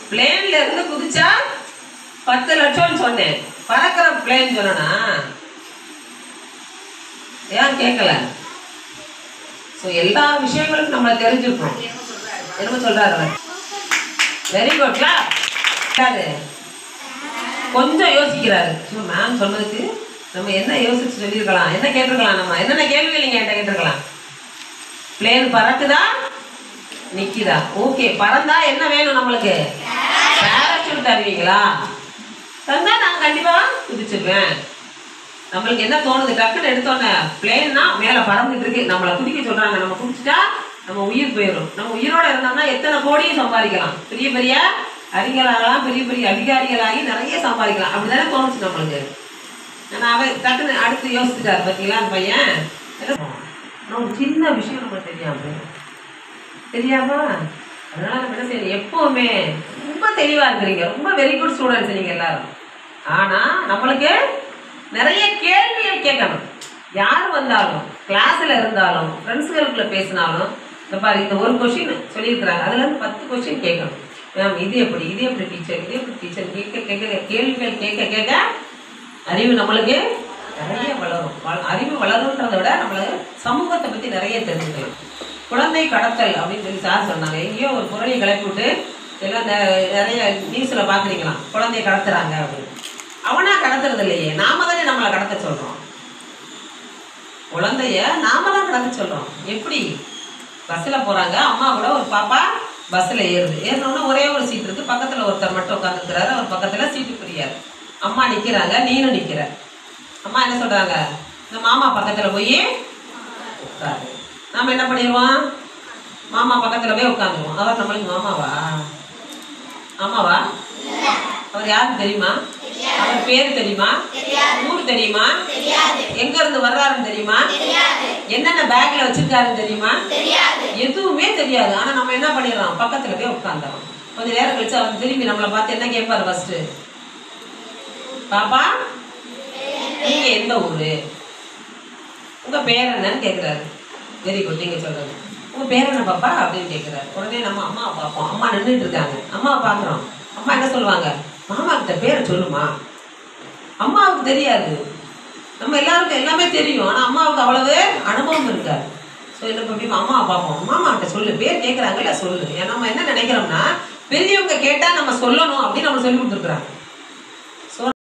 பிளேன்ல இருந்து குதிச்சா பத்து லட்சம்னு சொன்னேன் பறக்கிற பிளேன் சொன்னா ஏன் கேட்கல ஸோ எல்லா விஷயங்களும் நம்ம தெரிஞ்சுக்கணும் என்னமோ சொல்றாரு அவர் வெரி குட்லா கொஞ்சம் யோசிக்கிறாரு ஸோ மேம் சொன்னதுக்கு நம்ம என்ன யோசிச்சு சொல்லியிருக்கலாம் என்ன கேட்டிருக்கலாம் நம்ம என்னென்ன கேள்விகள் நீங்கள் என்கிட்ட கேட்டிருக்கலாம் பிளேன் பறக்குதா நிக்குதா ஓகே பறந்தா என்ன வேணும் நம்மளுக்கு பேராசூட் தருவீங்களா தந்தா நான் கண்டிப்பா குதிச்சிருவேன் நம்மளுக்கு என்ன தோணுது டக்குன்னு எடுத்தோன்னே பிளேன்னா மேலே பறந்துட்டு இருக்கு நம்மளை குதிக்க சொல்றாங்க நம்ம குதிச்சுட்டா நம்ம உயிர் போயிடும் நம்ம உயிரோட இருந்தோம்னா எத்தனை கோடியும் சம்பாதிக்கலாம் பெரிய பெரிய அறிஞர்களாகலாம் பெரிய பெரிய அதிகாரிகளாகி நிறைய சம்பாதிக்கலாம் அப்படிதானே தோணுச்சு நம்மளுக்கு நான் அவன் டக்குன்னு அடுத்து யோசிச்சுட்டாரு பார்த்தீங்களா அந்த பையன் என்ன ஆனா ஒரு சின்ன விஷயம் நம்மளுக்கு தெரியாம போயிடும். தெரியாமா அதனால நம்ம என்ன செய்யணும் எப்பவுமே ரொம்ப தெளிவா இருக்கிறீங்க ரொம்ப வெரி குட் ஸ்டூடெண்ட்ஸ் நீங்க எல்லாரும் ஆனா நம்மளுக்கு நிறைய கேள்விகள் கேட்கணும் யார் வந்தாலும் கிளாஸ்ல இருந்தாலும் ஃப்ரெண்ட்ஸுகளுக்குள்ள பேசினாலும் இந்த பாரு இந்த ஒரு கொஷின் சொல்லியிருக்கிறாங்க அதுல இருந்து பத்து கொஷின் கேட்கணும் மேம் இது எப்படி இது எப்படி டீச்சர் இது எப்படி டீச்சர் கேட்க கேட்க கேள்விகள் கேட்க கேட்க அறிவு நம்மளுக்கு நிறைய வளரும் வள- அறிவு வளருன்றதை விட நம்மளுக்கு சமூகத்தை பற்றி நிறைய தெரிஞ்சுக்கலாம் குழந்தை கடத்தல் அப்படின்னு சொல்லி சார் சொன்னாங்க எங்கேயோ ஒரு குரலை கிளப்பி விட்டு எல்லாம் நெ- நிறைய நியூஸில் பார்க்குறீங்களாம் குழந்தைய கடத்துறாங்க அப்படின்னு அவனா கடத்துறது இல்லையே நாம தானே நம்மளை கடத்த சொல்கிறோம் குழந்தைய நாம தான் கடத்த சொல்கிறோம் எப்படி பஸ்ஸில் போகிறாங்க அம்மா கூட ஒரு பாப்பா பஸ்ஸில் ஏறுது ஏறினோடனே ஒரே ஒரு சீட் இருக்குது பக்கத்தில் ஒருத்தர் மட்டும் உட்காந்துருக்கிறாரு அவர் பக்கத்தில் சீட்டு பிரியாரு அம்மா நிற்கிறாங்க நீனும் நிற்கிற அம்மா என்ன சொல்கிறாங்க இந்த மாமா பக்கத்தில் போய் உட்காரு நாம என்ன பண்ணிடுவோம் மாமா பக்கத்தில் போய் உட்காந்துருவோம் அவர் நம்மளுக்கு மாமாவா ஆமாவா அவர் யாருக்கு தெரியுமா அவர் பேர் தெரியுமா ஊர் தெரியுமா எங்க இருந்து வர்றாருன்னு தெரியுமா என்னென்ன பேக்ல வச்சிருக்காருன்னு தெரியுமா எதுவுமே தெரியாது ஆனா நம்ம என்ன பண்ணிடுறோம் பக்கத்துல போய் உட்காந்துறோம் கொஞ்ச நேரம் கழிச்சு அவர் திரும்பி நம்மளை பார்த்து என்ன கேட்பாரு ஃபர்ஸ்ட் பாப்பா நீங்க எந்த ஊரு உங்க பேர் என்னன்னு கேக்குறாரு வெரி குட் நீங்க சொல்றது உங்க பேர் என்ன பாப்பா அப்படின்னு கேக்குறாரு உடனே நம்ம அம்மாவை பார்ப்போம் அம்மா நின்றுட்டு இருக்காங்க அம்மாவை பார்க்குறோம் அம்மா என்ன சொல்லுவாங்க மாமா கிட்ட பேரை சொல்லுமா அம்மாவுக்கு தெரியாது நம்ம எல்லாருக்கும் எல்லாமே தெரியும் ஆனா அம்மாவுக்கு அவ்வளவு அனுபவம் இருக்காது ஸோ என்ன பண்ணி அம்மாவை பார்ப்போம் மாமா கிட்ட சொல்லு பேர் கேட்குறாங்கல்ல சொல்லு ஏன்னா நம்ம என்ன நினைக்கிறோம்னா பெரியவங்க கேட்டா நம்ம சொல்லணும் அப்படின்னு நம்ம சொல்லி கொடுத்துருக்குறாங்க